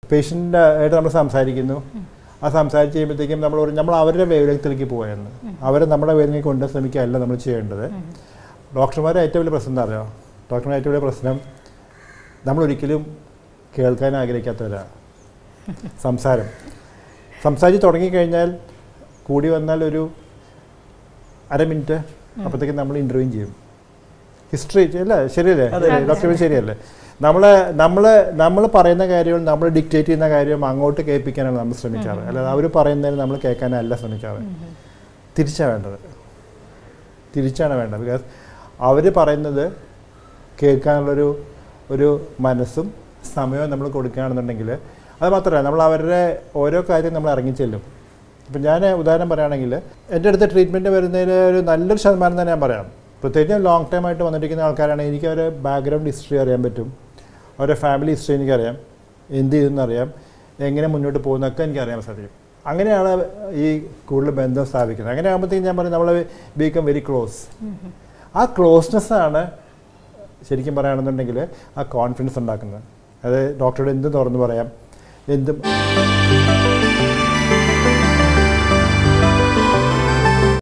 patient ആയിട്ട് നമ്മൾ സംസാരിക്കുന്നു ആ സംസാരിച്ച് കഴിയുമ്പോഴത്തേക്കും നമ്മൾ ഒരു- നമ്മൾ അവരുടെ വേവലത്തിലേക്ക് പോയെന്ന് അവരെ നമ്മുടെ വേദനയ്ക്ക് കൊണ്ട് ശ്രമിക്കുകയല്ല നമ്മൾ ചെയ്യേണ്ടത് ഡോക്ടർമാരുടെ ഏറ്റവും വലിയ പ്രശ്നം എന്താ അറിയോ ഡോക്ടർമാരുടെ ഏറ്റവും വലിയ പ്രശ്നം നമ്മൾ ഒരിക്കലും കേൾക്കാൻ ആഗ്രഹിക്കാത്തവരാണ് സംസാരം സംസാരിച്ച് തുടങ്ങിക്കഴിഞ്ഞാൽ കൂടി വന്നാൽ ഒരു അര മിനിറ്റ് അപ്പോഴത്തേക്കും നമ്മൾ ഇൻ്റർവ്യൂ ചെയ്യും ഹിസ്റ്ററി അല്ല ശരിയല്ലേ ഡോക്ടർ ശരിയല്ലേ നമ്മൾ നമ്മൾ നമ്മൾ പറയുന്ന കാര്യങ്ങൾ നമ്മൾ ഡിക്റ്റേറ്റ് ചെയ്യുന്ന കാര്യം അങ്ങോട്ട് കേൾപ്പിക്കാനാണ് നമ്മൾ ശ്രമിക്കാറ് അല്ലാതെ അവർ പറയുന്നതിന് നമ്മൾ കേൾക്കാനല്ല ശ്രമിക്കാറ് തിരിച്ചാണ് വേണ്ടത് തിരിച്ചാണ് വേണ്ടത് ബിക്കോസ് അവർ പറയുന്നത് കേൾക്കാനുള്ളൊരു ഒരു മനസ്സും സമയവും നമ്മൾ കൊടുക്കുകയാണെന്നുണ്ടെങ്കിൽ അത് മാത്രമല്ല നമ്മൾ അവരുടെ ഓരോ കാര്യം നമ്മൾ ഇറങ്ങിച്ചെല്ലും ഇപ്പം ഞാൻ ഉദാഹരണം പറയുകയാണെങ്കിൽ എൻ്റെ അടുത്ത് ട്രീറ്റ്മെൻറ്റ് വരുന്നതിൽ ഒരു നല്ലൊരു ശതമാനം തന്നെ ഞാൻ പറയാം പ്രത്യേകിച്ചും ലോങ് ടൈം ആയിട്ട് വന്നിരിക്കുന്ന ആൾക്കാരാണെങ്കിൽ എനിക്ക് അവരുടെ ബാക്ക്ഗ്രൗണ്ട് ഹിസ്റ്ററി അറിയാൻ പറ്റും അവരുടെ ഫാമിലി ഹിസ്റ്ററി എനിക്കറിയാം എന്ത് ചെയ്തെന്ന് അറിയാം എങ്ങനെ മുന്നോട്ട് പോകുന്നതൊക്കെ എനിക്ക് അറിയാൻ സാധിക്കും അങ്ങനെയാണ് ഈ കൂടുതൽ ബന്ധം സ്ഥാപിക്കുന്നത് അങ്ങനെ ആകുമ്പോഴത്തേക്കും ഞാൻ പറയും നമ്മൾ ബിക്കം വെരി ക്ലോസ് ആ ക്ലോസ്നെസ് ആണ് ശരിക്കും പറയുകയാണെന്നുണ്ടെങ്കിൽ ആ കോൺഫിഡൻസ് ഉണ്ടാക്കുന്നത് അത് ഡോക്ടറോട് എന്ത് തുറന്നു പറയാം എന്തും